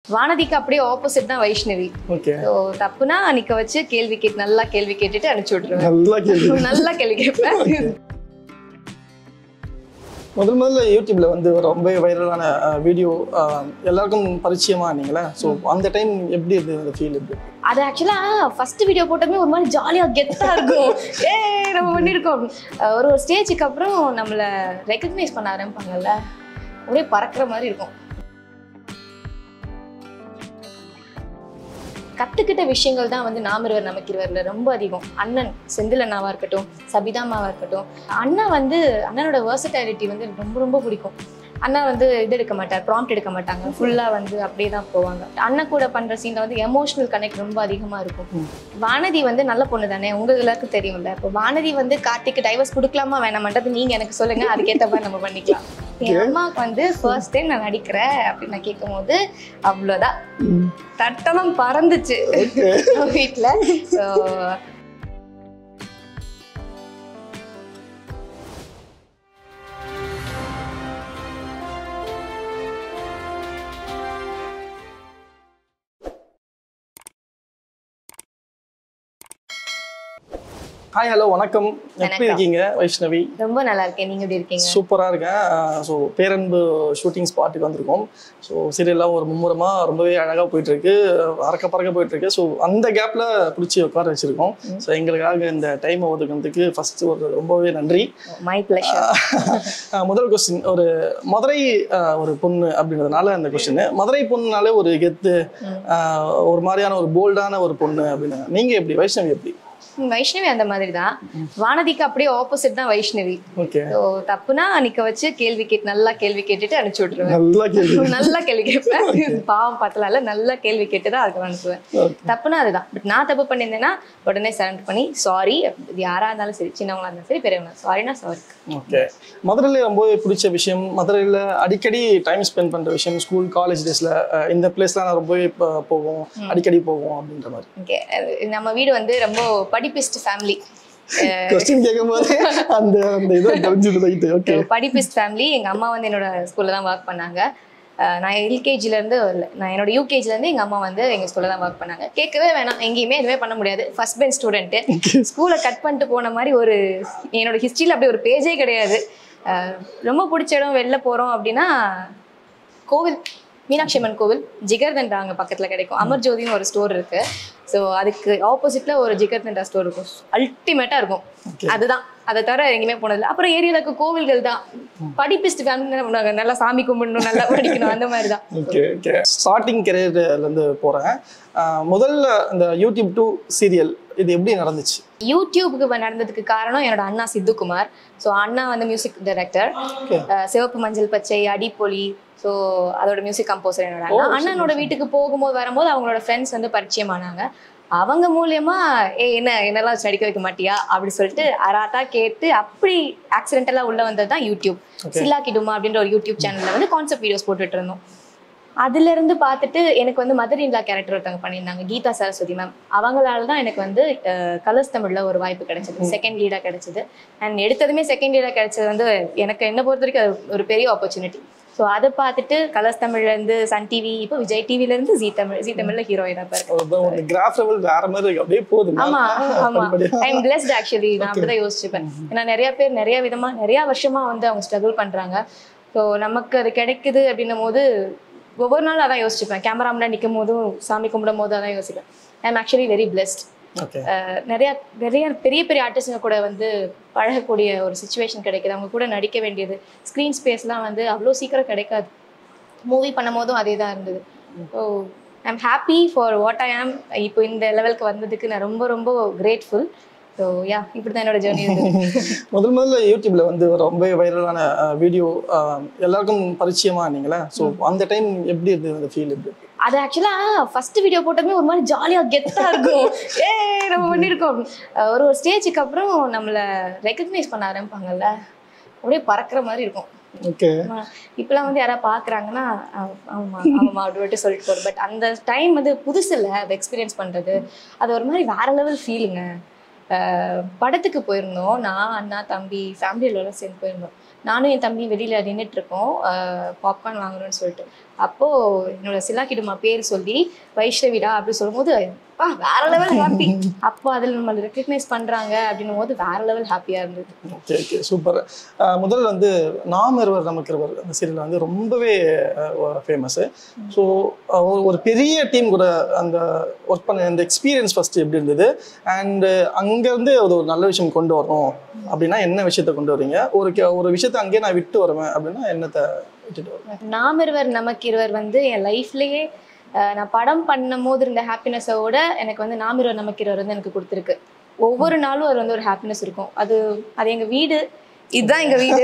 வானதிக்கு அப்படியே ஆப்போசிட் தான் Vaishnavi okay so தப்புனா நிக்க வச்சு கேள்வி கேட்டு நல்லா கேள்வி கேட்டுட்டு அனுப்பிச்சு விட்டுருவேன் நல்லா கேள்வி நல்லா கேள்வி கேட்பேன் முதல் முதல்ல யூடியூப்ல வந்து ரொம்ப வைரலான வீடியோ எல்லாருக்கும் பரிச்சயமா நீங்களே ஸோ அந்த டைம் எப்படி இருந்தது அந்த ஃபீல் எப்படி அது ஆக்சுவலா ஃபர்ஸ்ட் வீடியோ போட்டோமே ஒரு மாதிரி ஜாலியா கெத்தா இருக்கும் ஏ நம்ம பண்ணிருக்கோம் அஹ் ஒரு ஒரு ஸ்டேஜுக்கு அப்புறம் நம்மள ரெக்கக்னைஸ் பண்ண ஆரம்பிப்பாங்கல்ல அப்படியே பறக்கிற மாதிரி இருக்கும் கத்துக்கிட்ட விஷயங்கள் தான் வந்து நாமிருவர் நமக்கிருவர்ல ரொம்ப அதிகம் அண்ணன் செந்தில் அண்ணாவா இருக்கட்டும் சபிதாமாவா இருக்கட்டும் அண்ணா வந்து அண்ணனோட வேர்சட்டாலிட்டி வந்து எனக்கு ரொம்ப ரொம்ப பிடிக்கும் அண்ணா வந்து இது எடுக்க மாட்டார் ப்ராம்ப்ட் எடுக்க மாட்டாங்க ஃபுல்லா வந்து அப்படியே தான் போவாங்க அண்ணன் கூட பண்ற சீன்ல வந்து எமோஷனல் கனெக்ட் ரொம்ப அதிகமா இருக்கும் ம். வானதி வந்து நல்ல பொண்ணு தானே உங்க எல்லாருக்கும் தெரியும்ல இப்போ வானதி வந்து கார்த்திக்கு டைவர்ஸ் கொடுக்கலாமா வேணாமன்றது நீங்க எனக்கு சொல்லுங்க அதுக்கேற்ற மாதிரி நம்ம பண்ணிக்கலாம் என் அம்மாவுக்கு வந்து ஃபர்ஸ்ட் டைம் நான் நடிக்கிறேன் அப்படின்னு நான் கேட்கும் போது அவ்வளோதான் தட்டெல்லாம் பறந்துச்சு வீட்டில் ஸோ ஹாய் ஹலோ வணக்கம் எப்படி வணக்கம். இருக்கீங்க வைஷ்ணவி ரொம்ப நல்லா இருக்கேன் நீங்க எப்படி இருக்கீங்க சூப்பராக இருக்கேன் ஸோ பேரன்பு ஷூட்டிங் ஸ்பாட்டுக்கு வந்திருக்கோம் ஸோ சீரியல்லாம் ஒரு மும்முரமாக ரொம்பவே அழகாக போயிட்டு இருக்கு அறக்க பறக்க போயிட்டு இருக்கு ஸோ அந்த கேப்பில் பிடிச்சி உட்கார வச்சிருக்கோம் ஸோ எங்களுக்காக இந்த டைம் ஒதுக்கிறதுக்கு ஃபர்ஸ்ட் ஒரு ரொம்பவே நன்றி மை பிளஷர் ஆஹ் முதல் கொஸ்டின் ஒரு மதுரை ஆஹ் ஒரு பொண்ணு அப்படின்றதுனால அந்த கொஸ்டின் மதுரை பொண்ணுனாலே ஒரு கெத்து ஆஹ் ஒரு மாதிரியான ஒரு போல்டான ஒரு பொண்ணு அப்படின்னு நீங்க எப்படி வைஷ்ணவி எப்படி வைஷ்ணவி அந்த மாதிரி தான் வானதிக்கு அப்படியே ஆப்போசிட் தான் வைஷ்ணவி ஓகே ஸோ தப்புனா நிக்க வச்சு கேள்வி கேட்டு நல்லா கேள்வி கேட்டுட்டு அனுப்பிச்சு விட்டுருவேன் நல்லா கேள்வி நல்லா கேள்வி கேட்பேன் பாவம் பார்த்தலால நல்லா கேள்வி கேட்டு தான் அதுக்கு அனுப்புவேன் Okay. தப்புனா அதுதான் பட் நான் தப்பு பண்ணியிருந்தேன்னா உடனே சரண்டர் பண்ணி சாரி இது யாரா இருந்தாலும் சரி சின்னவங்களா இருந்தாலும் சரி பெரியவங்க சாரினா சாரி ஓகே மதுரையில் ரொம்பவே பிடிச்ச விஷயம் மதுரையில் அடிக்கடி டைம் ஸ்பெண்ட் பண்ணுற விஷயம் ஸ்கூல் காலேஜ் டேஸில் இந்த பிளேஸ்லாம் நான் ரொம்பவே ப- போவோம் அடிக்கடி போவோம் அப்படின்ற மாதிரி ஓகே நம்ம வீடு வந்து ரொம்ப படிப்பிஸ்ட் ஃபேமிலி கொஸ்டின் கேட்கும் போது அந்த அந்த இதை தெரிஞ்சது ரைட்டு ஓகே படிப்பிஸ்ட் ஃபேமிலி எங்க அம்மா வந்து என்னோட ஸ்கூல்ல தான் ஒர்க் பண்ணாங்க அஹ் நான் எல்கேஜில இருந்து இல்ல, நான் என்னோட யூகேஜில இருந்து எங்க அம்மா வந்து எங்க ஸ்கூல்ல தான் ஒர்க் பண்ணாங்க கேட்கவே வேணாம் எங்கேயுமே எதுவுமே பண்ண முடியாது ஃபர்ஸ்ட் பெஞ்ச் ஸ்டூடெண்ட் ஸ்கூலை கட் பண்ணிட்டு போன மாதிரி ஒரு என்னோட ஹிஸ்டரியில் அப்படி ஒரு பேஜே கிடையாது அஹ் ரொம்ப பிடிச்ச இடம் வெளில போறோம் அப்படின்னா கோவில் மீனாட்சி அம்மன் கோவில் ஜிகர்தண்டா அங்கே பக்கத்தில் கிடைக்கும் அமர் ஜோதின்னு ஒரு ஸ்டோர் இருக்கு ஸோ அதுக்கு ஆப்போசிட்ல ஒரு ஜிகர்தண்டா ஸ்டோர் இருக்கும் அல்டிமேட்டாக இருக்கும் அதுதான் அதை தவிர எங்கேயுமே போனதில்லை அப்புறம் ஏரியாவில் இருக்க கோவில்கள் தான் படிப்பிஸ்ட் ஃபேமிலி என்ன பண்ணுவாங்க நல்லா சாமி கும்பிடணும் நல்லா படிக்கணும் அந்த மாதிரி தான் ஓகே ஓகே ஸ்டார்டிங் கெரியர்லேருந்து போகிறேன் முதல்ல இந்த யூடியூப் டூ சீரியல் இது எப்படி நடந்துச்சு யூடியூபுக்கு வ- நடந்ததுக்கு காரணம் என்னோட அண்ணா சித்துக்குமார் ஸோ அண்ணா வந்து மியூசிக் டைரக்டர் Okay. சிவப்பு மஞ்சள் பச்சை அடிப்பொலி ஸோ அதோட மியூசிக் கம்போசர் என்னோட அண்ணா அண்ணனோட வீட்டுக்கு போகும்போது வரும்போது அவங்களோட ஃப்ரெண்ட்ஸ் வந்து பரிச்சயமானாங்க அவங்க மூலியமா ஏ என்ன என்னெல்லாம் வச்சு நடிக்க வைக்க மாட்டியா அப்படி சொல்லிட்டு அராத்தா கேட்டு அப்படி ஆக்சிடென்டலாக உள்ள வந்தது தான் யூடியூப் சில்லா கிடுமா அப்படின்ற ஒரு யூடியூப் சேனல்ல வந்து கான்செப்ட் வீடியோஸ் போட்டுட்டு இருந்தோம் அதுல இருந்து பார்த்துட்டு எனக்கு வந்து மதர் இன்லா கேரக்டர் ஒருத்தவங்க பண்ணியிருந்தாங்க கீதா சரஸ்வதி மேம் அவங்களால தான் எனக்கு வந்து கலர்ஸ் தமிழ்ல ஒரு வாய்ப்பு கிடைச்சது செகண்ட் லீடா கிடைச்சது அண்ட் எடுத்ததுமே செகண்ட் லீடா கிடைச்சது வந்து எனக்கு என்ன பொறுத்த வரைக்கும் அது ஒரு பெரிய ஆப்பர்ச்சுனிட்டி ஸோ அதை பார்த்துட்டு கலர்ஸ் தமிழ்ல இருந்து சன் டிவி இப்போ விஜய் டிவில இருந்து ஜி தமிழ் ஜி தமிழ்ல ஹீரோயினா பாரு கிராஃப் லெவல் வேற மாதிரி இருக்கு அப்படியே போகுது ஆமா ஆமா படிப்படியா. ஐம் பிளஸ்ட் ஆக்சுவலி நான் அப்படிதான் யோசிச்சுப்பேன் ஏன்னா நிறைய பேர் நிறைய விதமா நிறைய வருஷமா வந்து அவங்க ஸ்ட்ரகிள் பண்றாங்க ஸோ நமக்கு அது கிடைக்குது அப்படின்னும் போது ஒவ்வொரு நாளும் அதான் யோசிச்சுப்பேன் கேமரா முன்னாடி நிற்கும் போதும் சாமி கும்பிடும் போதும் அதான் யோசிப்பேன் I'm actually very blessed okay நிறைய நிறைய பெரிய பெரிய ஆர்டிஸ்டுங்க கூட வந்து பழகக்கூடிய ஒரு சுச்சுவேஷன் கிடைக்குது அவங்க கூட நடிக்க வேண்டியது ஸ்க்ரீன் ஸ்பேஸ்லாம் வந்து அவ்வளோ சீக்கிரம் கிடைக்காது மூவி பண்ணும் போதும் அதே தான் இருந்தது so I'm happy for what I am இப்போ இந்த லெவலுக்கு வந்ததுக்கு நான் ரொம்ப ரொம்ப கிரேட்ஃபுல் ஸோ யா இப்படி தான் என்னோட ஜேர்னி இருந்தது முதல் முதல்ல யூடியூப்ல வந்து ரொம்ப வைரலான வீடியோ எல்லாருக்கும் பரிச்சயமா நீங்களே ஸோ அந்த டைம் எப்படி இருந்தது அந்த ஃபீல் எப்படி இருக்கு? அது ஆக்சுவலா ஃபர்ஸ்ட் வீடியோ போட்டதுமே ஒரு மாதிரி ஜாலியா கெத்தா இருக்கும் ஏ நம்ம பண்ணியிருக்கோம் அஹ் ஒரு ஒரு ஸ்டேஜுக்கு அப்புறம் நம்மள ரெக்கக்னைஸ் பண்ண ஆரம்பிப்பாங்கல்ல அப்படியே பறக்கிற மாதிரி இருக்கும் ஓகே ஆமா. இப்பெல்லாம் வந்து யாராவது பார்க்குறாங்கன்னா ஆமா ஆமாம் அப்படி விட்டு சொல்லிட்டு போகிறோம் பட் அந்த டைம் வந்து புதுசு இல்லை அதை எக்ஸ்பீரியன்ஸ் பண்ணுறது அது ஒரு மாதிரி வேற லெவல் ஃபீலுங்க படத்துக்கு போயிருந்தோம் நான் அண்ணா தம்பி ஃபேமிலியிலலாம் சேர்ந்து போயிருந்தோம் நானும் என் தம்பி வெளியில் நின்றுட்டு இருக்கோம் பாப்கார்ன் வாங்கணும்னு சொல்லிட்டு அப்போ என்னோட சிலாக்கிடுமா பேர் சொல்லி வைஷ்ணவிடா அப்படி சொல்லும்போது அப்பா வேற லெவல் ஹாப்பி அப்போ அதில் நம்மளை ரெக்கக்னைஸ் பண்றாங்க அப்படின்னும் போது வேற லெவல் ஹாப்பியா இருந்தது ஓகே ஓகே சூப்பர் முதல்ல வந்து நாம் இருவர் நமக்கு இருவர் அந்த சீரியல் வந்து ரொம்பவே ஃபேமஸ்ஸு ஸோ ஒரு பெரிய டீம் கூட அந்த ஒர்க் பண்ண அந்த எக்ஸ்பீரியன்ஸ் ஃபர்ஸ்ட் எப்படி இருந்தது அண்டு அங்கேருந்து அது ஒரு நல்ல விஷயம் கொண்டு வரணும் அப்படின்னா என்ன விஷயத்த கொண்டு வரீங்க ஒரு கே- ஒரு விஷயத்த அங்கேயே நான் விட்டு வருவேன் அப்படின்னா என்னத்தை விட்டுட்டு வருவேன் நாம் இருவர் நமக்கு இருவர் வந்து என் லைஃப்லயே அஹ், நான் படம் பண்ணும் போது இருந்த ஹாப்பினஸோட எனக்கு வந்து நாம் இருவர் நமக்கு இருவர் வந்து எனக்கு கொடுத்துருக்கு ஒவ்வொரு நாளும் அது வந்து ஒரு ஹாப்பினஸ் இருக்கும் அது அது எங்க வீடு இதுதான் எங்க வீடு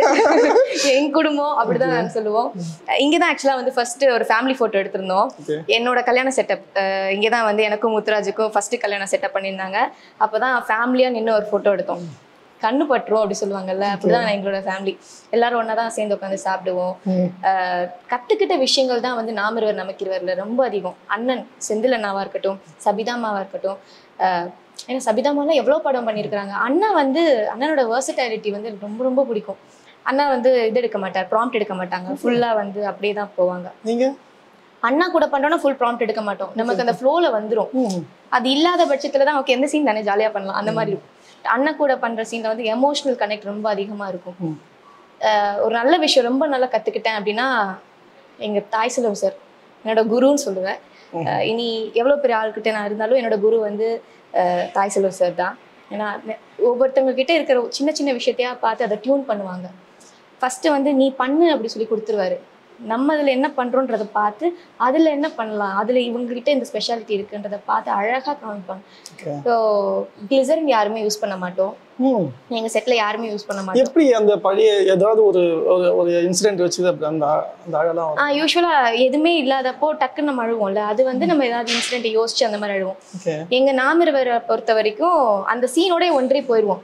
என் குடும்பம் அப்படிதான் நாங்க சொல்லுவோம் இங்கே தான் ஆக்சுவலாக வந்து ஃபர்ஸ்ட் ஒரு ஃபேமிலி ஃபோட்டோ எடுத்திருந்தோம் Okay. என்னோட கல்யாண செட்டப் இங்கே தான் வந்து எனக்கும் முத்துராஜுக்கும் ஃபர்ஸ்ட் கல்யாணம் செட்டப் பண்ணியிருந்தாங்க அப்பதான் ஃபேமிலியா நின்று ஒரு ஃபோட்டோ எடுத்தோம் கண்ணு பட்டுரும் அப்படி சொல்லுவாங்கல்ல அப்படிதான் எங்களோட ஃபேமிலி எல்லாரும் ஒன்றா தான் சேர்ந்து உட்காந்து சாப்பிடுவோம் ஆஹ் கத்துக்கிட்ட விஷயங்கள் தான் வந்து நாமிருவர் நமக்கிருவர்ல ரொம்ப அதிகம் அண்ணன் செந்தில் அண்ணாவா இருக்கட்டும் சபிதாமாவா இருக்கட்டும் ஆஹ் ஏன்னா சபிதாமாலாம் எவ்வளோ படம் பண்ணியிருக்கிறாங்க அண்ணா வந்து அண்ணனோட வேர்சட்டாலிட்டி வந்து எனக்கு ரொம்ப ரொம்ப பிடிக்கும் அண்ணா வந்து இது எடுக்க மாட்டார் ப்ராம்ப்ட் எடுக்க மாட்டாங்க ஃபுல்லா வந்து அப்படியே தான் போவாங்க நீங்க அண்ணா கூட பண்றோம்னா ஃபுல் ப்ராம்ப்ட் எடுக்க மாட்டோம் நமக்கு அந்த ஃப்ளோல வந்துரும் ம். அது இல்லாத பட்சத்துல தான் ஓகே எந்த சீன் தானே ஜாலியா பண்ணலாம் அந்த மாதிரி இருக்கும் அண்ணன் கூட பண்ற சீன்ல வந்து எமோஷனல் கனெக்ட் ரொம்ப அதிகமா இருக்கும் ம். ஆஹ் ஒரு நல்ல விஷயம் ரொம்ப நல்லா கத்துக்கிட்டேன் அப்படின்னா எங்க தாய் செல்வம் சார் என்னோட குருன்னு சொல்லுவேன் ஆஹ் இனி எவ்வளவு பெரிய ஆள்கிட்ட நான் இருந்தாலும் என்னோட குரு வந்து ஆஹ் தாய் செல்வம் சார் தான் ஏன்னா நெ- ஒவ்வொருத்தவங்க கிட்ட இருக்கிற சின்ன சின்ன விஷயத்தையா பார்த்து அதை டியூன் பண்ணுவாங்க ஃபர்ஸ்ட் வந்து நீ பண்ணு அப்படி சொல்லி கொடுத்துருவாரு நம்ம அதுல என்ன பண்றோன்றதை பார்த்து அதுல என்ன பண்ணலாம் அதுல இவங்ககிட்ட இந்த ஸ்பெஷாலிட்டி இருக்குன்றதை பார்த்து அழகா காமிப்பாங்க Okay. ஸோ கிளிசரின் யாருமே யூஸ் பண்ண மாட்டோம் ம். எங்க செட்ல யாருமே யூஸ் பண்ண மாட்டோம் எப்படி அந்த பழைய ஏதாவது ஒரு ஒரு ஒரு இன்சிடென்ட் வச்சு அப்படி அந்த அந்த அழலாம் வரும் ஆஹ் யூஸ்வலா எதுவுமே இல்லாதப்போ டக்குன்னு நம்ம அழுவோம்ல அது வந்து நம்ம ஏதாவது இன்சிடென்ட் யோசிச்சு அந்த மாதிரி அழுவோம் ஓகே எங்க நாமிருவரை பொறுத்த வரைக்கும் அந்த சீனோட ஒன்றே போயிடுவோம்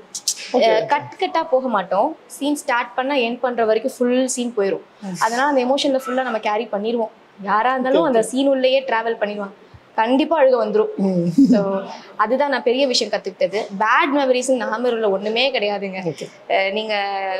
கட் கட்டா போக மாட்டோம் சீன் ஸ்டார்ட் பண்ணா எண்ட் பண்ற வரைக்கும் ஃபுல் சீன் போயிடும் அதனால அந்த எமோஷன்ல ஃபுல்லா நம்ம கேரி பண்ணிடுவோம் யாரா இருந்தாலும் அந்த சீன் உள்ளேயே டிராவல் பண்ணிடுவாங்க கண்டிப்பா அழுக வந்துரும் ஸோ அதுதான் நான் பெரிய விஷயம் கத்துக்கிட்டது பேட் மெமரிஸ் நாமிருல ஒண்ணுமே கிடையாதுங்க ஓகே அஹ் நீங்க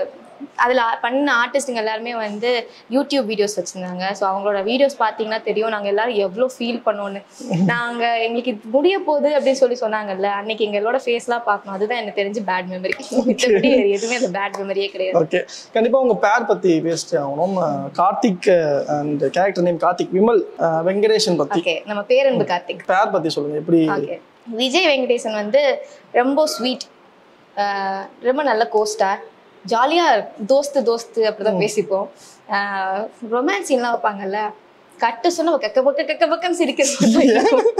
அதுல பண்ண ஆர்டிஸ்டுங்க எல்லாருமே வந்து யூடியூப் வீடியோஸ் வச்சிருந்தாங்க ஸோ அவங்களோட வீடியோஸ் பார்த்தீங்கன்னா தெரியும் நாங்க எல்லாரும் எவ்வளோ ஃபீல் பண்ணோன்னு நாங்க எங்களுக்கு இது முடிய போகுது அப்படின்னு சொல்லி சொன்னாங்கல்ல அன்னைக்கு எங்களோட ஃபேஸ்லாம் பார்க்கணும் அதுதான் எனக்கு தெரிஞ்சு பேட் மெமரி மித்தபடி வேற எதுவுமே அந்த பேட் மெமரியே கிடையாது ஓகே கண்டிப்பா உங்க பேர் பத்தி பேசிட்டு ஆகணும் uh Karthik and character name Karthik Vimal uh Venkatesan பத்தி ஓகே நம்ம பேரன்பு கார்த்திக் பேர் பத்தி சொல்லுங்க எப்படி ஓகே விஜய் வெங்கடேசன் வந்து ரொம்ப ஸ்வீட் ரொம்ப நல்ல கோஸ்டார் ஜாலியா தோஸ்து தோஸ்து அப்படிதான் பேசிப்போம் ரொமான்ஸ் சீன்லாம் வைப்பாங்கல்ல கட்டு சொன்னா கக்க பக்க கக்க பக்கம் சிரிக்கிறது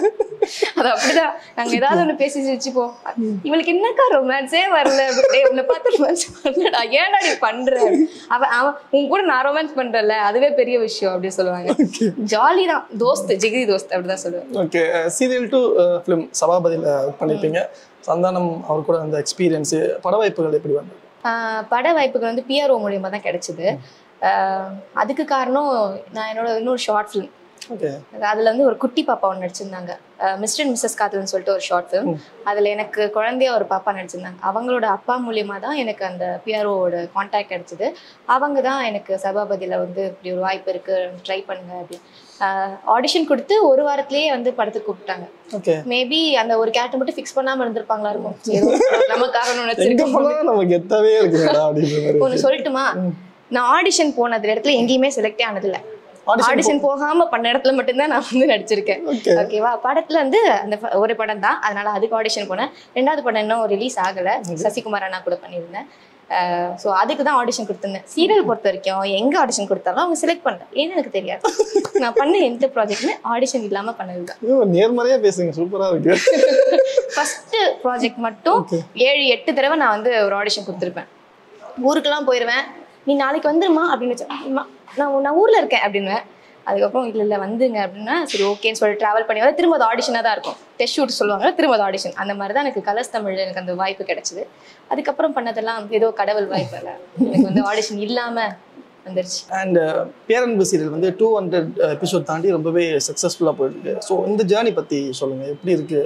அது அப்படிதான் நாங்க ஏதாவது ஒண்ணு பேசி சிரிச்சுப்போம் இவளுக்கு என்னக்கா ரொமான்ஸே வரல அப்படியே உன்னை பார்த்து ரொமான்ஸ் பண்ணடா ஏன்டா நீ பண்ற அவன் அவன் உன் கூட நான் ரொமான்ஸ் பண்றல அதுவே பெரிய விஷயம் அப்படின்னு சொல்லுவாங்க ஜாலி தான் தோஸ்து ஜிகிரி தோஸ்த் அப்படிதான் சொல்லுவேன் ஓகே சீரியல் டு ஃபிலிம் சபாபதியில் ஒர்க் பண்ணியிருப்பீங்க சந்தானம் அவர் கூட அந்த எக்ஸ்பீரியன்ஸு பட வாய்ப்புகள் எப்படி வந்தது ஆஹ் பட வாய்ப்புகள் வந்து பிஆர்ஓ மூலியமா தான் கிடைச்சது ஆஹ் அதுக்கு காரணம் நான் என்னோட இன்னொரு ஷார்ட் ஃபிலிம் ஓகே அதுல வந்து ஒரு குட்டி பாப்பா ஒன்று நடிச்சிருந்தாங்க மிஸ்டர் அண்ட் மிஸ்ஸஸ் காதல்னு சொல்லிட்டு ஒரு ஷார்ட் ஃபிலிம் அதுல எனக்கு குழந்தையா ஒரு பாப்பா நடிச்சிருந்தாங்க அவங்களோட அப்பா மூலியமா தான் எனக்கு அந்த பிஆர்ஓவோட காண்டாக்ட் கிடைச்சது அவங்க தான் எனக்கு சபாபதியில வந்து இப்படி ஒரு வாய்ப்பு இருக்கு ட்ரை பண்ணுங்க அப்படின்னு ஆடிஷன் கொடுத்து ஒரு வாரத்திலேயே வந்து படத்துக்கு கூப்பிட்டாங்க ஓகே மேபி அந்த ஒரு கேரக்டர் மட்டும் ஃபிக்ஸ் பண்ணாம இருந்திருப்பாங்களா இருக்கும் ஏதோ நமக்காக ஒண்ணு எங்க வச்சிருக்கோம் போனாலும் நம்ம கெத்தாவே இருக்குங்கடா அப்படின்ற மாதிரி ஒன்று சொல்லட்டுமா நான் ஆடிஷன் போனது இடத்துல எங்கேயுமே செலக்டே ஆனதில்ல Audition ஆடிஷன் போகாம பண்ண இடத்துல மட்டும்தான் நான் வந்து நடிச்சிருக்கேன் ஓகே ஓகேவா படத்துல வந்து அந்த ஃப- ஒரு படம் தான் அதனால அதுக்கு ஆடிஷன் போனேன் ரெண்டாவது படம் இன்னும் ரிலீஸ் ஆகல சசிகுமார் அண்ணா கூட பண்ணியிருந்தேன் ஸோ அதுக்கு தான் ஆடிஷன் கொடுத்துருந்தேன் சீரியல் பொறுத்த வரைக்கும் எங்க ஆடிஷன் கொடுத்தாலும் அவங்க செலக்ட் பண்ணல ஏன்னு எனக்கு தெரியாது நான் பண்ண எந்த ப்ராஜெக்ட்னு ஆடிஷன் இல்லாம பண்ணது தான் ஐயோ, நேர்மறையா பேசுங்க சூப்பரா இருக்கு ஃபர்ஸ்ட் ப்ராஜெக்ட் மட்டும் ஏழு எட்டு தடவை நான் வந்து ஒரு ஆடிஷன் கொடுத்துருப்பேன் ஊருக்கெல்லாம் போயிடுவேன் நீ நாளைக்கு வந்துருமா அப்படின்னு வச்சேன் "அம்மா, நான் நான் ஊர்ல இருக்கேன் அப்படின்னுவேன் அதுக்கப்புறம் இல்லை இல்லை வந்துங்க அப்படின்னா சரி ஓகேன்னு சொல்லி ட்ராவல் பண்ணி வந்து திரும்ப அது ஆடிஷனாக தான் இருக்கும் டெஸ்ட் ஷூட் சொல்லுவாங்க திரும்ப அது ஆடிஷன் அந்த மாதிரி தான் எனக்கு கலர்ஸ் தமிழ்ல எனக்கு அந்த வாய்ப்பு கிடைச்சிது அதுக்கப்புறம் பண்ணதெல்லாம் ஏதோ கடவுள் வாய்ப்பு இல்லை எனக்கு வந்து ஆடிஷன் இல்லாம வந்துருச்சு அண்ட் பேரன்பு சீரியல் வந்து டூ ஹண்ட்ரட் எபிசோட் தாண்டி ரொம்பவே சக்ஸஸ்ஃபுல்லாக போயிருக்கு ஸோ இந்த ஜேர்னி பற்றி சொல்லுங்கள் எப்படி இருக்கு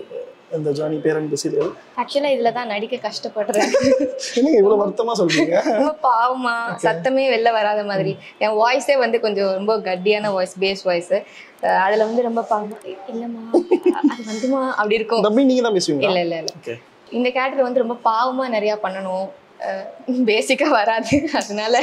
இந்த ஜானி பேரன்பு சீரியல் ஆக்சுவலா இதுல தான் நடிக்க கஷ்டப்படுறேன் என்னங்க இவ்வளவு வருத்தமா சொல்றீங்க ரொம்ப பாவமா சத்தமே வெளில வராத மாதிரி என் வாய்ஸே வந்து கொஞ்சம் ரொம்ப கட்டியான வாய்ஸ் பேஸ் வாய்ஸ் அதுல வந்து ரொம்ப பாவமா இல்லம்மா அது வந்துமா அப்படி இருக்கும் டப்பிங் நீங்க தான் பேசுவீங்களா இல்ல இல்ல இல்ல ஓகே இந்த கேரக்டர் வந்து ரொம்ப பாவமா நிறைய பண்ணணும் பேசிக்கா வராது அதனால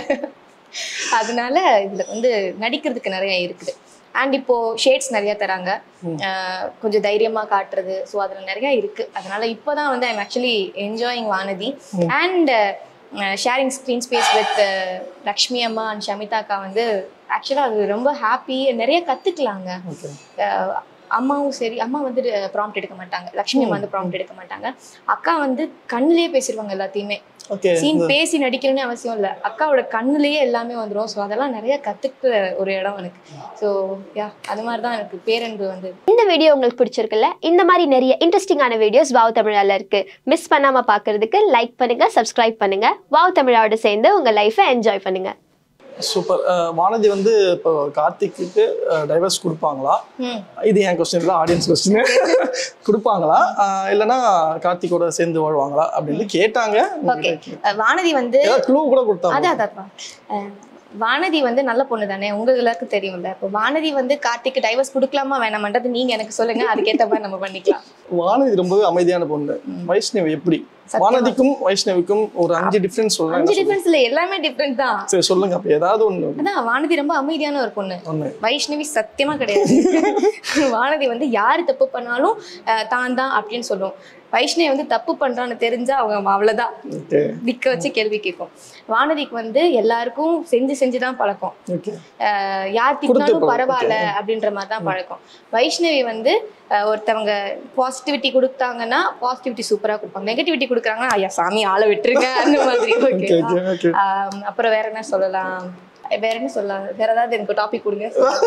அதனால இதுல வந்து நடிக்கிறதுக்கு நிறைய இருக்குது அண்ட் இப்போ ஷேட்ஸ் நிறைய தராங்க அஹ் கொஞ்சம் தைரியமா காட்டுறது ஸோ அதுல நிறைய இருக்கு அதனால இப்போதான் வந்து I'm actually enjoying Vanathi and sharing screen space with Lakshmi அம்மா அண்ட் ஷமிதா அக்கா வந்து ஆக்சுவலாக அது ரொம்ப ஹாப்பி நிறைய கத்துக்கலாங்க ஓகே அஹ் அம்மாவும் சரி அம்மா வந்து ப்ராம்ப்ட் எடுக்க மாட்டாங்க லக்ஷ்மி அம்மா வந்து ப்ராம்ப்ட் எடுக்க மாட்டாங்க அக்கா வந்து கண்ணுலயே பேசிடுவாங்க எல்லாத்தையுமே ஓகே சீன் பேசி நடிக்கணும்னு அவசியம் இல்லை அக்காவோட கண்ணுலயே எல்லாமே வந்துடும் ஸோ அதெல்லாம் நிறைய கத்துக்கிற ஒரு இடம் எனக்கு ஸோ யா அது மாதிரி தான் எனக்கு பேரன்பு வந்து இந்த வீடியோ உங்களுக்கு பிடிச்சிருக்குல்ல இந்த மாதிரி நிறைய இன்ட்ரெஸ்டிங்கான வீடியோஸ் வாவ் தமிழால இருக்கு மிஸ் பண்ணாம பார்க்கிறதுக்கு லைக் பண்ணுங்க சப்ஸ்கிரைப் பண்ணுங்க வாவ் தமிழாவோட சேர்ந்து உங்க லைஃபை என்ஜாய் பண்ணுங்க சூப்பர் வானதி வந்து இப்போ கார்த்திக்கு டைவர்ஸ் கொடுப்பாங்களா ம் இது என் கொஸ்டின் இல்லை ஆடியன்ஸ் கொஸ்டின் கொடுப்பாங்களா அஹ் இல்லைன்னா கார்த்திகோட சேர்ந்து வாழ்வாங்களா அப்படின்னு கேட்டாங்க ஓகே வானதி வந்து ஏதாவது க்ளூ கூட கொடுத்தாங்க அதான் அதான் அஹ் வானதி வந்து நல்ல பொண்ணு தானே உங்க எல்லாருக்கும் தெரியும்ல இப்போ வானதி வந்து கார்த்திக்கு டைவர்ஸ் கொடுக்கலாமா வேணாமன்றது நீங்க எனக்கு சொல்லுங்க அதுக்கேற்ற மாதிரி நம்ம பண்ணிக்கலாம் வானதி ரொம்பவே அமைதியான பொண்ணு வைஷ்ணவி எப்படி வானதிக்கும் வைஷ்ணவிக்கும் ஒரு அஞ்சு டிஃபரன்ஸ் அஞ்சு சொல்லுங்க டிஃபரன்ஸ்ல எல்லாமே டிஃப்ரெண்ட் தான் சரி சொல்லுங்க அப்ப ஏதாவது ஒண்ணு அதான் வானதி ரொம்ப அமைதியான ஒரு பொண்ணு ஒண்ணு வைஷ்ணவி சத்தியமா கிடையாது வானதி வந்து யாரு தப்பு பண்ணாலும் அஹ், தான் தான் அப்படின்னு சொல்லும் வைஷ்ணவி வந்து தப்பு பண்றான்னு தெரிஞ்சா அவங்க அவ்வளவுதான் ஓகே நிக்க வச்சு கேள்வி கேட்கும் வானதிக்கு வந்து எல்லாருக்கும் செஞ்சு செஞ்சு தான் பழக்கம் ஓகே அஹ், யார் கொடுத்து திட்டினாலும் பழக்கம். பரவாயில்ல அப்படின்ற மாதிரி தான் பழக்கம் வைஷ்ணவி வந்து அஹ், ஒருத்தவங்க பாசிட்டிவிட்டி கொடுத்தாங்கன்னா பாசிட்டிவிட்டி சூப்பரா கொடுப்பாங்க நெகட்டிவிட்டி கொடுக்குறாங்கன்னா ஐயா சாமி ஆளை விட்டுருங்க அந்த மாதிரி ஓகே ஓகே ஓகே ஓகே அப்புறம் வேற என்ன சொல்லலாம் வேற என்ன சொல்லலாம் வேற ஏதாவது எனக்கு டாபிக் கொடுங்க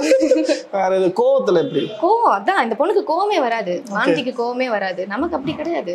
வேற இது கோவத்துல எப்படி கோவம் அதான் இந்த பொண்ணுக்கு கோவமே வராது வானதிக்கு கோவமே வராது நமக்கு அப்படி கிடையாது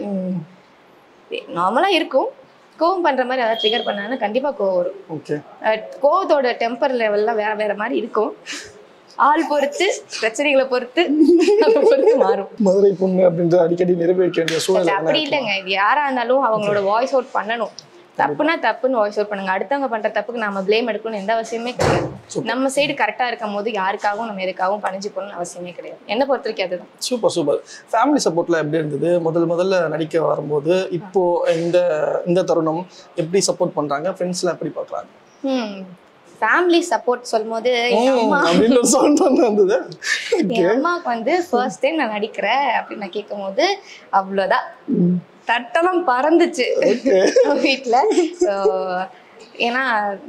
நார்மலா இருக்கும் கோவம் பண்ற மாதிரி ஏதாவது ட்ரிகர் பண்ணாங்கன்னா கண்டிப்பா கோவம் வரும் ஓகே அஹ் கோவத்தோட டெம்பர் லெவல்லாம் வேற வேற மாதிரி இருக்கும் ஆள் பொறுத்து பிரச்சனைகளை பொறுத்து அதை பொறுத்து மாறும் மதுரை பொண்ணு அப்படின்ற அடிக்கடி நிறைவேற்ற வேண்டிய சூழ்நிலை அப்படி இல்லைங்க இது யாரா இருந்தாலும் அவங்களோட வாய்ஸ் அவுட் பண்ணணும் தப்புனா தப்புன்னு வாய்ஸ் அவுட் பண்ணுங்க அடுத்தவங்க பண்ற தப்புக்கு நாம ப்ளேம் எடுக்கணும்னு எந்த அவசியமே கிடையாது நம்ம சைடு கரெக்டா இருக்கும் போது யாருக்காகவும் நம்ம எதுக்காகவும் பணிஞ்சு போகணும்னு அவசியமே கிடையாது என்ன பொறுத்த வரைக்கும் அதுதான் சூப்பர் சூப்பர் ஃபேமிலி சப்போர்ட்ல எப்படி இருந்தது முதல் முதல்ல நடிக்க வரும்போது இப்போ இந்த இந்த தருணம் எப்படி சப்போர்ட் பண்றாங்க ஃப்ரெண்ட்ஸ்லாம் எப்படி பார்க்கறாங்க ம் ஃபேமிலி சப்போர்ட் சொல்லும் போது எங்க அம்மா அப்படின்ற ஒரு சவுண்ட் வந்து வந்தது என் அம்மாவுக்கு வந்து ஃபர்ஸ்ட் டைம் நான் நடிக்கிறேன் அப்படின்னு நான் கேட்கும் போது அவ்வளோதான் தட்டெல்லாம் பறந்துச்சு வீட்டில் ஸோ ஏன்னா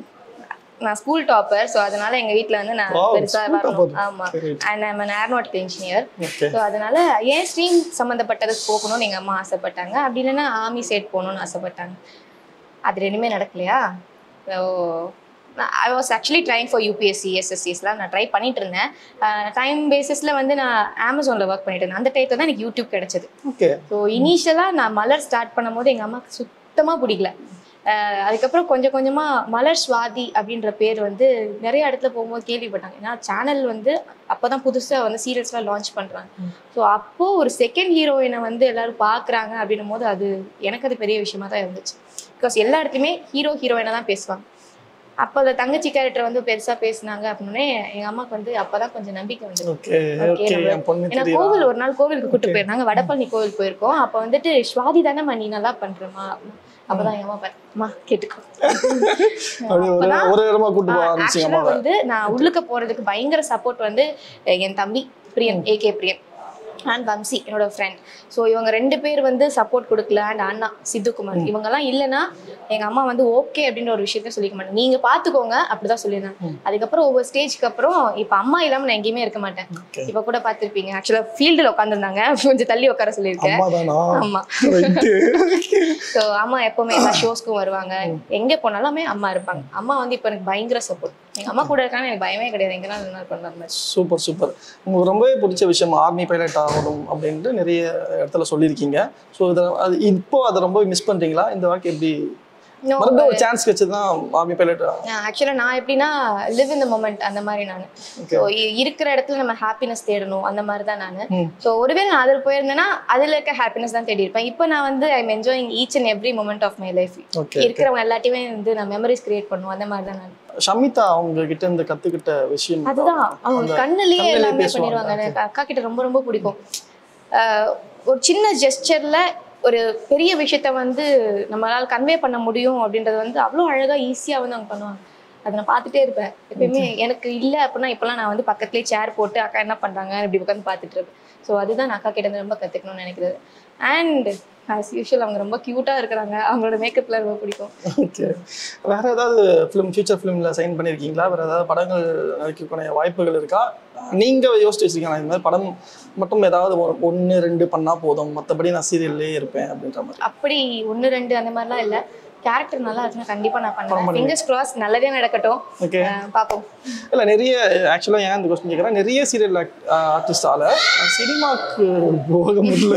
நான் ஸ்கூல் டாப்பர் ஸோ அதனால எங்க வீட்ல வந்து நான் Wow, பெருசா school வரணும் topper. ஆமா Great. And I'm an aeronautical engineer okay so அதனால ஏன் ஸ்ட்ரீம் சம்மந்தப்பட்டதுக்கு போகணும்னு எங்க அம்மா ஆசைப்பட்டாங்க அப்படி இல்லைன்னா ஆர்மி சைட் போகணும்னு ஆசைப்பட்டாங்க அது ரெண்டுமே நடக்கலையா so I was actually trying for UPSC எஸ்எஸ்சிஸ்லாம் நான் ட்ரை பண்ணிட்டு இருந்தேன் டைம் பேசிஸில் வந்து நான் அமேசானில் ஒர்க் பண்ணிட்டு இருந்தேன் அந்த டைத்தில் தான் எனக்கு யூடியூப் கிடைச்சது ஓகே ஸோ இனிஷியலாக நான் மலர் ஸ்டார்ட் பண்ணும்போது எங்கள் அம்மாவுக்கு சுத்தமாக பிடிக்கல அஹ் அதுக்கப்புறம் கொஞ்சம் கொஞ்சமாக மலர் சுவாதி அப்படின்ற பேர் வந்து நிறைய இடத்துல போகும்போது கேள்விப்பட்டாங்க ஏன்னா சேனல் வந்து அப்போ தான் புதுசாக வந்து சீரியல்ஸ்லாம் லான்ச் பண்ணுறாங்க ஸோ அப்போது ஒரு செகண்ட் ஹீரோயினை வந்து எல்லாரும் பார்க்குறாங்க அப்படின்னும் போது அது எனக்கு அது பெரிய விஷயமா தான் இருந்துச்சு பிகாஸ் எல்லா இடத்துலையுமே ஹீரோ ஹீரோயினை தான் பேசுவாங்க அப்போ அந்த தங்கச்சி கேரக்டர் வந்து பெருசாக பேசுனாங்க அப்படின்னே எங்கள் அம்மாவுக்கு வந்து அப்போ தான் கொஞ்சம் நம்பிக்கை வந்து ஓகே ஓகே நம்ம- என் பொண்ணு ஏன்னா தெரியுதா கோவில் ஒரு நாள் கோவிலுக்கு கூட்டு போயிருந்தாங்க வடபழனி கோவில் போயிருக்கோம் அப்ப வந்துட்டு ஸ்வாதி தானே நீ நல்லா பண்றமா அப்பதான் என் அம்மா பாருமா கேட்டுக்கோ அப்படியே ஒரு அப்பதான் ஒரு இடமா கூட்டு போக ஆரம்பிச்சிங்க ஆக்சுவலா அம்மாவை வந்து நான் உள்ளுக்க போறதுக்கு பயங்கர சப்போர்ட் வந்து அஹ், என் தம்பி பிரியன் ஏகே பிரியன் அண்ட் வம்சி என்னோட ஃப்ரெண்ட் ஸோ இவங்க ரெண்டு பேர் வந்து சப்போர்ட் கொடுக்கல அண்ட் அண்ணா சித்துக்குமார் இவங்கெல்லாம் இல்லைன்னா எங்க அம்மா வந்து ஓகே அப்படின்ற ஒரு விஷயத்த சொல்லிக்க மாட்டேன் நீங்க பாத்துக்கோங்க அப்படிதான் சொல்லியிருந்தாங்க அதுக்கப்புறம் ஒவ்வொரு ஸ்டேஜ்க்கு அப்புறம் இப்ப அம்மா இல்லாம நான் எங்கேயுமே இருக்க மாட்டேன் ஓகே இப்ப கூட பாத்திருப்பீங்க ஆக்சுவலா ஃபீல்டில் உட்காந்துருந்தாங்க கொஞ்சம் தள்ளி உட்கார சொல்லியிருக்கேன் அம்மா தானா ஆமா ரைட்டு ஸோ அம்மா எப்பவுமே எல்லா ஷோஸ்க்கும் வருவாங்க எங்க போனாலுமே அம்மா இருப்பாங்க அம்மா வந்து இப்போ எனக்கு பயங்கர சப்போர்ட் எங்க அம்மா கூட இருக்காங்க எனக்கு பயமே கிடையாது எங்கன்னா என்ன பண்ண மாதிரி சூப்பர் சூப்பர் உங்களுக்கு ரொம்பவே பிடிச்ச விஷயம் ஆர்மி பைலட் ஆகணும் அப்படின்ட்டு நிறைய இடத்துல சொல்லியிருக்கீங்க ஸோ இதை அது இப்போ அதை ரொம்ப மிஸ் பண்ணுறீங்களா இந்த வாழ்க்கை எப்படி No, மறுபடியும் ஒரு சான்ஸ் வச்சுதான் ஆர்மி பைலட் ஆக்சுவலாக நான் எப்படின்னா லிவ் in the moment அந்த மாதிரி நான் Okay. ஸோ இருக்கிற இடத்துல நம்ம ஹாப்பினஸ் தேடணும் அந்த மாதிரி தான் நான் ம். ஸோ ஒருவேளை நான் அதில் போயிருந்தேன்னா அதில் இருக்க ஹாப்பினஸ் தான் தேடி இருப்பேன் இப்போ நான் வந்து I'm enjoying each and every moment of my life okay இருக்கிறவங்க எல்லாத்தையுமே வந்து நான் மெமரிஸ் கிரியேட் பண்ணுவோம் அந்த மாதிரி தான் நான் ஷமிதா அவங்க கிட்ட இருந்து கத்துக்கிட்ட விஷயம் அதுதான் அவங்க அந்த கண்ணுலயே கண்ணுலயே எல்லாமே பேசுவாங்க. பண்ணிடுவாங்க எனக்கு அக்கா கிட்ட ரொம்ப ரொம்ப பிடிக்கும் ஆஹ் ஒரு சின்ன ஜெஸ்டர்ல ஒரு பெரிய விஷயத்த வந்து நம்மளால கன்வே பண்ண முடியும் அப்படின்றது வந்து அவ்வளோ அழகா ஈஸியா வந்து அவங்க பண்ணுவாங்க அதை நான் பார்த்துட்டே இருப்பேன் எப்பயுமே எனக்கு இல்லை அப்படின்னா இப்போலாம் நான் வந்து பக்கத்துலேயே சேர் போட்டு அக்கா என்ன பண்றாங்க இப்படி உட்காந்து பார்த்துட்டு இருப்பேன் ஸோ அதுதான் நான் அக்கா கிட்ட இருந்து ரொம்ப கற்றுக்கணும்னு நினைக்கிறது அண்ட் ஆஸ் யூஷுவல் அவங்க ரொம்ப க்யூட்டாக இருக்கிறாங்க அவங்களோட மேக்கப்ல ரொம்ப பிடிக்கும் ஓகே வேற ஏதாவது ஃபிலிம் ஃபியூச்சர் ஃபிலிம்ல சைன் பண்ணியிருக்கீங்களா வேற ஏதாவது படங்கள் நடிக்கக்கூடிய வாய்ப்புகள் இருக்கா நீங்க யோசிச்சு வச்சிருக்கீங்களா இந்த மாதிரி படம் மட்டும் ஏதாவது ஒரு ஒன்று ரெண்டு பண்ணா போதும் மற்றபடி நான் சீரியல்லே இருப்பேன் அப்படின்ற மாதிரி அப்படி ஒன்று ரெண்டு அந்த மாதிரிலாம் இல்லை கேரக்டர் நல்லா இருக்குன்னா கண்டிப்பா நான் பண்ணுவேன் பண்ணுவீங்க. ஃபிங்கர்ஸ் கிராஸ் நல்லதே நடக்கட்டும் ஓகே அஹ் பார்ப்போம் இல்லை நிறைய ஆக்சுவலாக ஏன் இந்த கொஸ்டின் கேட்குறேன் நிறைய சீரியல் ஆர்டிஸ்டால சினிமாக்கு போக முடியல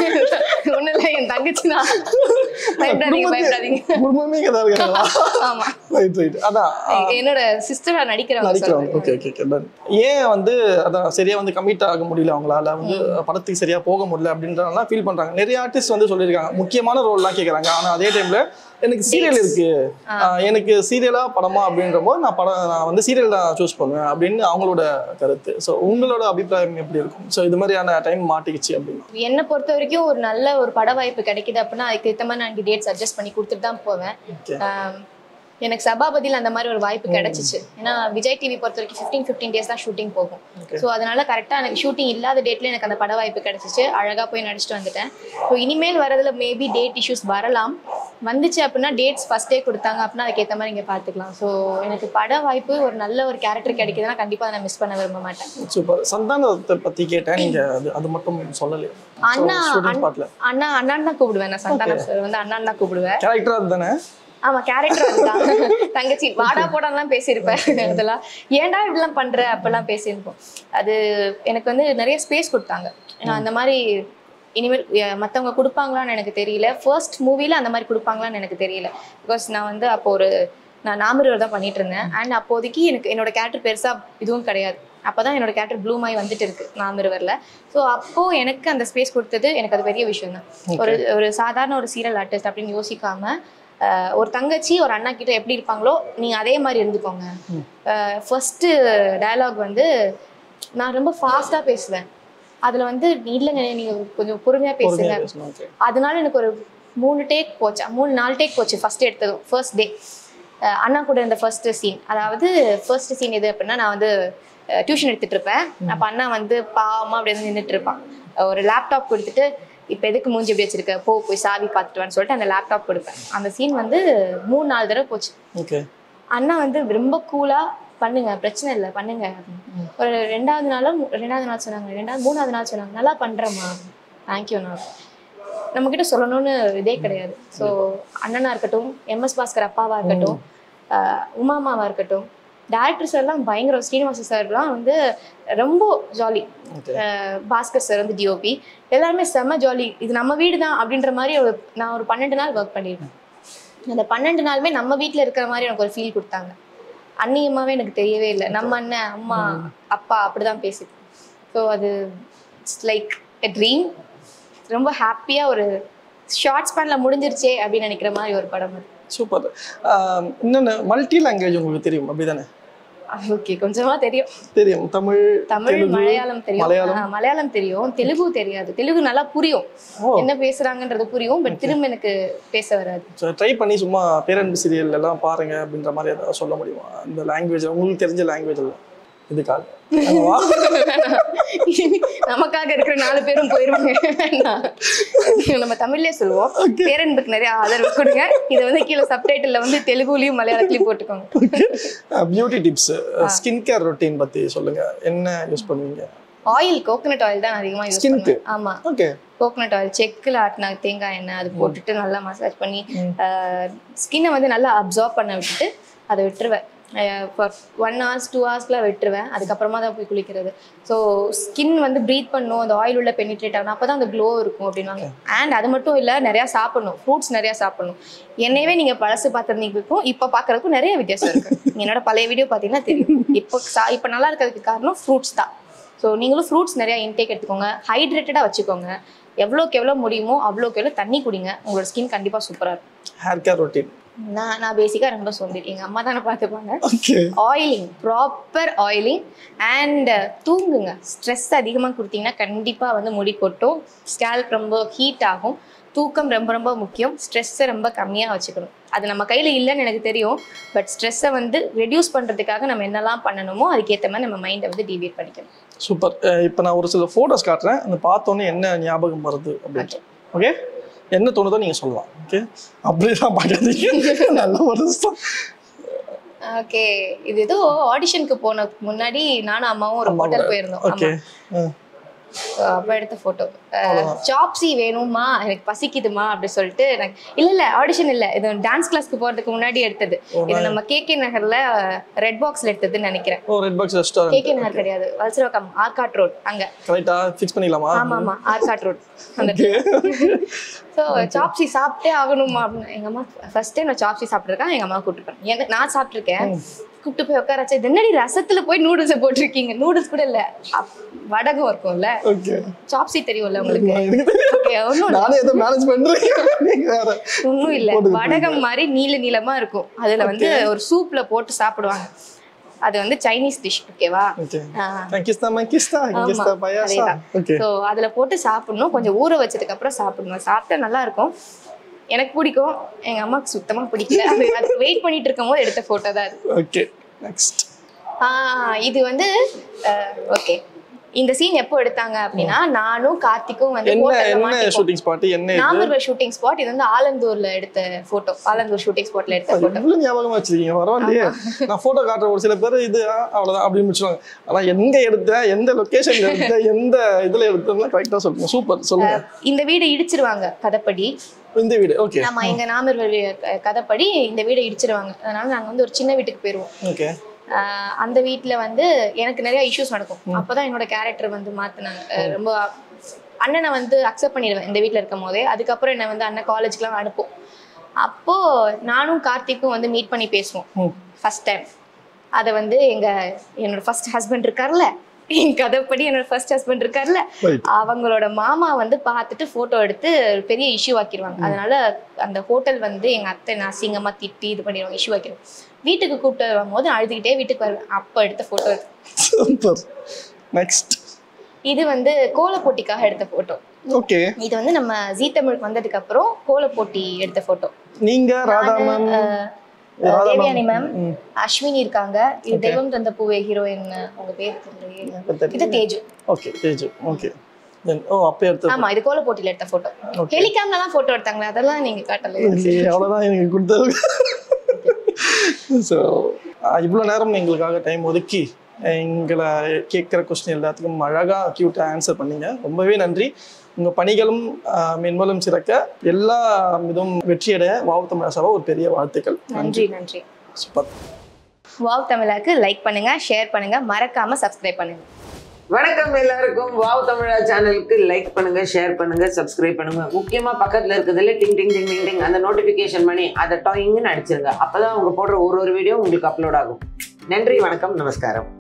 ஒன்றும் இல்லை என் தங்கச்சி தான் பயப்படாதீங்க பயப்படாதீங்க குடும்பமே இங்கே தான் இருக்காங்களா ஆமா ரைட் ரைட் அதான் என்னோட சிஸ்டரா நடிக்கிறவங்க நடிக்கிறவங்க சொல்றேன். ஓகே ஓகே ஓகே டன் ஏன் வந்து அதான் சரியா வந்து கமிட் ஆக முடியல அவங்களால வந்து படத்துக்கு சரியா போக முடியல அப்படின்றதெல்லாம் ஃபீல் பண்றாங்க நிறைய ஆர்டிஸ்ட் வந்து சொல்லியிருக்காங்க முக்கியமான ரோல்லாம் கேட்குறாங்க ஆனா அதே டைம்ல எனக்கு சீரியல் இருக்கு ஆஹ் எனக்கு சீரியலா படமா அப்படின்ற போது நான் படம் நான் வந்து சீரியல் தான் சூஸ் பண்ணுவேன் அப்படின்னு அவங்களோட கருத்து ஸோ உங்களோட அபிப்பிராயம் எப்படி இருக்கும் ஸோ இது மாதிரியான டைம் மாட்டிக்கிச்சு அப்படின்னு என்னை பொறுத்த வரைக்கும் ஒரு நல்ல ஒரு பட வாய்ப்பு கிடைக்குது அப்படின்னா அதுக்கு ஏற்ற மாதிரி நான் டேட்ஸ் அட்ஜஸ்ட் பண்ணி கொடுத்துட்டு தான் போவேன் Okay. ஆம், எனக்கு சபாபதியில் அந்த மாதிரி ஒரு வாய்ப்பு கிடைச்சிச்சு ஏன்னா விஜய் டிவி பொறுத்த வரைக்கும் ஃபிஃப்டீன் ஃபிஃப்டீன் டேஸ் தான் ஷூட்டிங் போகும் Okay. ஸோ அதனால கரெக்டாக எனக்கு ஷூட்டிங் இல்லாத டேட்ல எனக்கு அந்த பட வாய்ப்பு கிடைச்சிச்சு அழகாக போய் நடிச்சிட்டு வந்துட்டேன் ஸோ இனிமேல் வரதுல மேபி டேட் இஷ்யூஸ் வரலாம் வந்துச்சு அப்படின்னா டேட்ஸ் ஃபர்ஸ்டே கொடுத்தாங்க அப்படின்னா அதுக்கேற்ற மாதிரி இங்கே பார்த்துக்கலாம் ஸோ எனக்கு பட வாய்ப்பு ஒரு நல்ல ஒரு கேரக்டர் கிடைக்குதுன்னா கண்டிப்பாக அதை நான் மிஸ் பண்ண விரும்ப மாட்டேன் சூப்பர் சந்தானத்தை பத்தி கேட்டேன் நீங்க அது அது மட்டும் சொல்லலையே அண்ணா ஷூட்டிங் அண்ணா- ஸ்பாட்ல அண்ணா அண்ணான் தான் கூப்பிடுவேன் நான் சந்தானம் சார் வந்து அண்ணான் தான் கூப்பிடுவேன் கேரக்டர் அதுதானே ஆமா கேரக்டர் அதுதான் தங்கச்சி வாடா போடான்லாம் பேசியிருப்பேன் அதெல்லாம் ஏன்டா இப்படிலாம் பண்ற அப்பெல்லாம் பேசியிருப்போம் அது எனக்கு வந்து நிறைய ஸ்பேஸ் கொடுத்தாங்க நான் அந்த மாதிரி இனிமேல் எ- மத்தவங்க கொடுப்பாங்களான்னு எனக்கு தெரியல ஃபர்ஸ்ட் மூவில அந்த மாதிரி கொடுப்பாங்களான்னு எனக்கு தெரியல பிகாஸ் நான் வந்து அப்போ ஒரு நான் நாமருவர் தான் பண்ணிட்டு இருந்தேன் அண்ட் அப்போதைக்கு எனக்கு என்னோட கேரக்டர் பெருசா இதுவும் கிடையாது அப்பதான் என்னோட கேரக்டர் ப்ளூம் ஆகி வந்துட்டு இருக்கு நாமருவரில் ஸோ அப்போ எனக்கு அந்த ஸ்பேஸ் கொடுத்தது எனக்கு அது பெரிய விஷயம் தான் ஒரு ஒரு சாதாரண ஒரு சீரியல் ஆர்டிஸ்ட் அப்படின்னு யோசிக்காம ஆஹ் ஒரு தங்கச்சி ஒரு அண்ணா கிட்ட எப்படி இருப்பாங்களோ நீங்க அதே மாதிரி இருந்துக்கோங்க ஃபர்ஸ்ட் டயலாக் வந்து நான் ரொம்ப ஃபாஸ்டா பேசுவேன் அதுல வந்து இல்லைங்க நீங்க கொஞ்சம் பொறுமையா பேசுங்க பொறுமையா பேசணும் ஓகே அதனால எனக்கு ஒரு மூணு டேக் போச்சு மூணு நாலு டேக் போச்சு ஃபர்ஸ்ட் எடுத்ததும் ஃபர்ஸ்ட் டே அண்ணா கூட இருந்த ஃபர்ஸ்ட் சீன் அதாவது ஃபர்ஸ்ட் சீன் எது அப்படின்னா நான் வந்து டியூஷன் எடுத்துட்டு இருப்பேன் அப்ப அண்ணா வந்து பாவமா அப்படி வந்து நின்றுட்டு இருப்பான் ஒரு லேப்டாப் கொடுத்துட்டு இப்போ எதுக்கு மூஞ்சி இப்படி வச்சிருக்க போ போய் சாவி பார்த்துட்டு வான்னு சொல்லிட்டு அந்த லேப்டாப் கொடுப்பேன் அந்த சீன் வந்து மூணு நாலு தடவை போச்சு ஓகே அண்ணா வந்து ரொம்ப கூலா பண்ணுங்க பிரச்சனை இல்லை பண்ணுங்க அப்படின்னு. ஒரு ரெண்டாவது நாளும் ரெண்டாவது நாள் சொன்னாங்க ரெண்டாவது மூணாவது நாள் சொன்னாங்க நல்லா பண்றேம்மா தேங்க்யூண்ணா நம்ம கிட்ட சொல்லணும்னு இதே கிடையாது ஸோ அண்ணனா இருக்கட்டும் எம்எஸ் பாஸ்கர் அப்பாவா இருக்கட்டும் ஆஹ் உமாமாவா இருக்கட்டும் டேரக்டர்ஸ் எல்லாம் பயங்கரம் ஸ்ரீனிவாச சார்லாம் வந்து ரொம்ப ஜாலி ஓகே பாஸ்கர் சார் வந்து டிஓபி எல்லாருமே செம்ம ஜாலி இது நம்ம வீடு தான் அப்படின்ற மாதிரி ஒரு நான் ஒரு பன்னெண்டு நாள் ஒர்க் பண்ணியிருக்கேன் அந்த பன்னெண்டு நாளுமே நம்ம வீட்டில் இருக்கிற மாதிரி எனக்கு ஒரு ஃபீல் கொடுத்தாங்க அந்நியமாவே எனக்கு தெரியவே இல்லை நம்ம அண்ணன் அம்மா அப்பா அப்படிதான் பேசிட்டு ஸோ அது இட்ஸ் லைக் எ ட்ரீம் ரொம்ப ஹாப்பியாக ஒரு ஷார்ட் ஸ்பேனில் முடிஞ்சிருச்சே அப்படின்னு நினைக்கிற மாதிரி ஒரு படம் அது சூப்பர் இன்னொன்று மல்டி லாங்குவேஜ் உங்களுக்கு தெரியும் அப்படிதானே ஓகே கொஞ்சமா தெரியும் தெரியும் தமிழ் தமிழ் தெலுங்கு, மலையாளம் தெரியும் மலையாளம். ஆ, மலையாளம் தெரியும் தெலுங்கு தெரியாது தெலுங்கு நல்லா புரியும் ஓ என்ன பேசுறாங்கன்றது புரியும் பட் திரும்ப எனக்கு பேச வராது ஸோ ட்ரை பண்ணி சும்மா பேரண்ட் சீரியல் எல்லாம் பாருங்க அப்படின்ற மாதிரி ஏதாவது சொல்ல முடியுமா இந்த லாங்குவேஜ் உங்களுக்கு தெரிஞ்ச லாங்குவேஜ் இதுக்காக ஆமாவா? நமக்காக இருக்கிற நாலு பேரும் போயிருவாங்க நம்ம தமிழ்லயே சொல்லுவோம் பேரன்புக்கு நிறைய ஆதரவு கொடுங்க இதை வந்து கீழே சப்டைட்டில் வந்து தெலுங்குலயும் மலையாளத்துலயும் போட்டுக்கோங்க beauty tips skin care routine பத்தி சொல்லுங்க என்ன யூஸ் பண்ணுவீங்க ஆயில் கோகனட் ஆயில் தான் அதிகமா யூஸ் Skin க்கு? பண்ணுவேன் ஆமா ஓகே கோகனட் ஆயில் செக்கில் ஆட்டின தேங்காய் எண்ணெய் அது போட்டுட்டு நல்லா மசாஜ் பண்ணி ஸ்கின்னை வந்து நல்லா அப்சார்ப் பண்ண விட்டுட்டு அதை விட்டுருவேன் ஃபார் ஒன் ஹவர்ஸ் டூ ஹவர்ஸ்க்குலாம் விட்டுருவேன் அதுக்கப்புறமா தான் போய் குளிக்கிறது ஸோ ஸ்கின் வந்து ப்ரீத் பண்ணும் அந்த ஆயில் உள்ள பெனிட்ரேட் ஆகணும் அப்போ தான் அந்த க்ளோ இருக்கும் அப்படின்னாங்க அண்ட் அது மட்டும் இல்லை நிறையா சாப்பிடணும் ஃப்ரூட்ஸ் நிறையா சாப்பிடணும் என்னையவே நீங்கள் பழசு பார்த்துருந்தீங்களுக்கும் இப்போ பார்க்கறதுக்கும் நிறைய வித்தியாசம் இருக்கு என்னோட பழைய வீடியோ பார்த்தீங்கன்னா தெரியும் இப்போ சா இப்போ நல்லா இருக்கிறதுக்கு காரணம் ஃப்ரூட்ஸ் தான் ஸோ நீங்களும் ஃப்ரூட்ஸ் நிறையா இன்டேக் எடுத்துக்கோங்க ஹைட்ரேட்டடாக வச்சுக்கோங்க எவ்வளோக்கு எவ்வளோ முடியுமோ அவ்வளோக்கு எவ்வளோ தண்ணி குடிங்க உங்களோட ஸ்கின் கண்டிப்பாக சூப்பராக இருக்கும் ஹேர் கேர் ரொட்டீன் நான் நான் பேசிக்காக ரொம்ப சொல்லிட்டு எங்கள் அம்மா தானே பார்த்துப்பாங்க okay oiling proper oiling and தூங்குங்க ஸ்ட்ரெஸ் அதிகமாக கொடுத்தீங்கன்னா கண்டிப்பாக வந்து முடி கொட்டும் ஸ்கேல்ப் ரொம்ப ஹீட் ஆகும் தூக்கம் ரொம்ப ரொம்ப முக்கியம் ஸ்ட்ரெஸ்ஸை ரொம்ப கம்மியாக வச்சுக்கணும் அது நம்ம கையில் இல்லைன்னு எனக்கு தெரியும் பட் ஸ்ட்ரெஸ்ஸை வந்து ரெடியூஸ் பண்ணுறதுக்காக நம்ம என்னெல்லாம் பண்ணணுமோ அதுக்கேற்ற மாதிரி நம்ம மைண்டை வந்து டிவியேட் பண்ணிக்கணும் சூப்பர் இப்போ நான் ஒரு சில ஃபோட்டோஸ் காட்டுறேன் அந்த பார்த்தோன்னே என்ன ஞாபகம் வருது அப்படின்ட்டு ஓகே என்ன தோணுதோ நீங்கள் சொல்லலாம் ஓகே அப்படியே தான் பார்க்காதீங்க நல்ல ஒரு தான் ஓகே இது ஏதோ ஆடிஷனுக்கு போனதுக்கு முன்னாடி நானும் அம்மாவும் ஒரு அம்மா ஹோட்டல் கூட. போயிருந்தோம் ஓகே ஆமா. அப்ப எடுத்த போட்டோ சாப்ஸி வேணுமா எனக்கு பசிக்குதுமா அப்படி சொல்லிட்டு எனக்கு இல்ல இல்ல ஆடிஷன் இல்ல இது டான்ஸ் கிளாஸ்க்கு போறதுக்கு முன்னாடி எடுத்தது இது நம்ம கேகே நகர்ல ரெட் பாக்ஸ்ல எடுத்ததுன்னு நினைக்கிறேன் oh red box restaurant KK Nagar கிடையாது வல்சரவாக்கம் ஆர்காட் ரோட் அங்க கரெக்டாக ஃபிக்ஸ் பண்ணிக்கலாமா ஆமா ஆமா ஆர்காட் ரோட் அந்த ஸோ சாப்ஸி சாப்பிட்டே ஆகணுமா அப்படின்னு எங்க அம்மா ஃபர்ஸ்ட் டைம் நான் சாப்ஸி சாப்பிட்டுருக்கேன் எங்க அம்மா கூப்பிட்டு போறேன் எனக்கு நான் சாப்பிட்டுருக்கேன் கூப்பிட்டு போய் உட்கார வச்சு என்னடி ரசத்துல போய் நூடுல்ஸை போட்டிருக்கீங்க நூடுல்ஸ் கூட இல்ல அப்- வடகம் இருக்கும்ல ஓகே சாப்ஸி தெரியும்ல உங்களுக்கு எனக்கு தெரியும். Okay, ஒண்ணும் இல்ல. நானே ஏதோ மேனேஜ் பண்றேன் நீங்க வேற ஒண்ணும் இல்ல போட்டுக்கிட்டு வடகம் மாதிரி நீல நீளமா இருக்கும் அதுல வந்து ஒரு சூப்ல போட்டு சாப்பிடுவாங்க அது வந்து சைனீஸ் டிஷ் ஓகேவா ஓகே கிஸ்தா மங்கிஸ்தா கிஸ்தா பயாசா ஓகே ஸோ அதுல போட்டு சாப்பிடணும் கொஞ்சம் ஊற வச்சதுக்கு அப்புறம் சாப்பிடணும் சாப்பிட்டா நல்லா இருக்கும் எனக்கு பிடிக்கும் எங்க அம்மாவுக்கு சுத்தமா பிடிக்கல அது அதுக்கு வெயிட் பண்ணிட்டு இருக்கும் போது எடுத்த போட்டோ தான் அது ஓகே நெக்ஸ்ட் ஆஹ் இது வந்து ஓகே இந்த சீன் எப்போ எடுத்தாங்க அப்படின்னா நானும் கார்த்திக்கும் வந்து என்ன ஹோட்டல்ல என்ன மாட்டிப்போம் ஷூட்டிங் ஸ்பாட் என்ன இது நாமர்வல் ஷூட்டிங் ஸ்பாட் இது வந்து ஆலந்தூர்ல எடுத்த போட்டோ ஆலந்தூர் ஷூட்டிங் ஸ்பாட்ல எடுத்த போட்டோ இவ்வளவு ஞாபகமா வச்சிருக்கீங்க பரவாயில்லையே நான் போட்டோ காட்டுற ஒரு சில பேர் இது ஆ, அவ்வளவுதான் அப்படின்னு முடிச்சுவாங்க ஆனா எங்க எடுத்தேன் எந்த லொகேஷன்ல எடுத்தேன் எந்த இதுல எடுத்தேன் கரெக்டா சொல்லுங்க சூப்பர் சொல்லுங்க இந்த வீடை இடிச்சிருவாங்க கதைப்படி இந்த வீடு ஓகே நம்ம எங்க நாமர்வழி கதைப்படி இந்த வீடை இடிச்சிருவாங்க அதனால நாங்க வந்து ஒரு சின்ன வீட்டுக்கு போயிருவோம் ஓகே ஆஹ் அந்த வீட்ல வந்து எனக்கு நிறைய இஷ்யூஸ் நடக்கும் அப்பதான் என்னோட கேரக்டர் வந்து மாத்தினாங்க அஹ் ரொம்ப அண்ணனை வந்து அக்செப்ட் பண்ணிடுவேன் இந்த வீட்ல இருக்கும் போதே அதுக்கப்புறம் என்னை வந்து அண்ணன் காலேஜ்க்குலாம் அனுப்பும் அப்போ நானும் கார்த்திக்கும் வந்து மீட் பண்ணி பேசுவோம் ம். ஃபர்ஸ்ட் டைம் அதை வந்து எங்க என்னோட ஃபர்ஸ்ட் ஹஸ்பண்ட் இருக்கார்ல என் கதைப்படி என்னோட ஃபர்ஸ்ட் ஹஸ்பண்ட் இருக்கார்ல Right. அவங்களோட மாமா வந்து பார்த்துட்டு போட்டோ எடுத்து ஒரு பெரிய இஷ்யூ ஆக்கிடுவாங்க அதனால அந்த ஹோட்டல் வந்து எங்க அத்தை நான் அசிங்கமா திட்டி இது பண்ணிடுவாங்க இஷ்யூ ஆக்கிடுவாங்க வீட்டுக்கு கூப்பிட்டு வரும்போது அழுதுகிட்டே வீட்டுக்கு வருவேன் அப்போ எடுத்த போட்டோ சூப்பர் நெக்ஸ்ட் இது வந்து கோலப்போட்டிக்காக எடுத்த போட்டோ ஓகே இது வந்து நம்ம ஜீ தமிழுக்கு வந்ததுக்கு அப்புறம் கோலப்போட்டி எடுத்த போட்டோ நீங்க ராதா மேம் ராதா தேவயானி மேம் ம். அஸ்வினி இருக்காங்க இது தெய்வம் தந்த பூவே ஹீரோயின் உங்க பேர் தெரியலையே. இது Teju okay Teju okay then oh அப்போ எடுத்து ஆமா இது கோலப்போட்டியில எடுத்த போட்டோ Okay. ஹெலிகாம்ல தான் போட்டோ எடுத்தாங்களே அதெல்லாம் நீங்க காட்டல இல்லையே அவ்வளோதான் எனக்கு கொடுத்தது ஸோ இவ்வளோ நேரம் எங்களுக்காக டைம் ஒதுக்கி எங்களை கேட்குற கொஸ்டின் எல்லாத்துக்கும் அழகாக க்யூட்டாக ஆன்சர் பண்ணீங்க ரொம்பவே நன்றி உங்கள் பணிகளும் ஆஹ், மென்மேலும் சிறக்க எல்லா இதுவும் வெற்றியடைய வாவு தமிழ் சபா ஒரு பெரிய வாழ்த்துக்கள் நன்றி நன்றி சூப்பர் வாவ் தமிழாக்கு லைக் பண்ணுங்க ஷேர் பண்ணுங்க மறக்காம சப்ஸ்கிரைப் பண்ணுங்க வணக்கம் எல்லாருக்கும் வாவ் தமிழா சேனலுக்கு லைக் பண்ணுங்க ஷேர் பண்ணுங்க சப்ஸ்கிரைப் பண்ணுங்க முக்கியமா பக்கத்துல இருக்கிறதுல டிங் டிங் டிங் டிங் டிங் அந்த நோட்டிபிகேஷன் பண்ணி அதை டாயிங்னு அடிச்சிருங்க அப்பதான் அவங்க போடுற ஒரு ஒரு வீடியோ உங்களுக்கு அப்லோட் ஆகும் நன்றி வணக்கம் நமஸ்காரம்